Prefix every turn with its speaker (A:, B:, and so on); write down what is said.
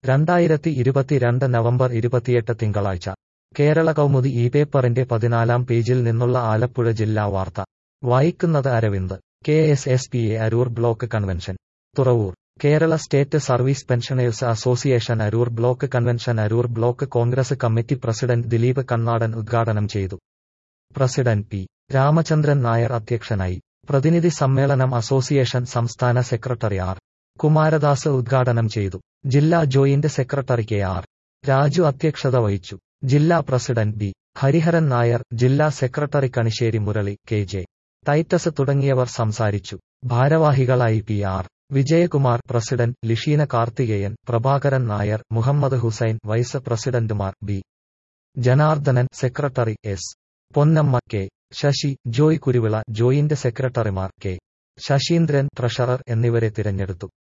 A: രണ്ടായിരത്തി ഇരുപത്തിരണ്ട് നവംബർ ഇരുപത്തിയെട്ട് തിങ്കളാഴ്ച കേരള കൗമുദി ഈ പേപ്പറിന്റെ പതിനാലാം പേജിൽ നിന്നുള്ള ആലപ്പുഴ ജില്ലാ വാർത്ത വായിക്കുന്നത് Aravind K S S P A Aroor block convention Thuravoor Kerala state service pensioners association Aroor block convention Aroor block Congress committee president Dileep Kannadan ഉദ്ഘാടനം ചെയ്തു പ്രസിഡന്റ് പി രാമചന്ദ്രൻ നായർ അധ്യക്ഷനായി പ്രതിനിധി സമ്മേളനം അസോസിയേഷൻ സംസ്ഥാന സെക്രട്ടറി ആർ കുമാരദാസ് ഉദ്ഘാടനം ചെയ്തു ജില്ലാ joint secretary K R Raju അധ്യക്ഷത വഹിച്ചു ജില്ലാ പ്രസിഡന്റ് ബി ഹരിഹരൻ നായർ ജില്ലാ secretary Kanisseri Murali K J Titus തുടങ്ങിയവർ സംസാരിച്ചു ഭാരവാഹികളായി P R Vijayakumar president Lisheena Karthikeyan Prabhakaran Nair Muhammad Hussain vice പ്രസിഡന്റുമാർ B Janardhanan secretary S Ponnamma K Sasi Joy Kuruvila joint സെക്രട്ടറിമാർ കെ ശശീന്ദ്രൻ ട്രഷറർ എന്നിവരെ തിരഞ്ഞെടുത്തു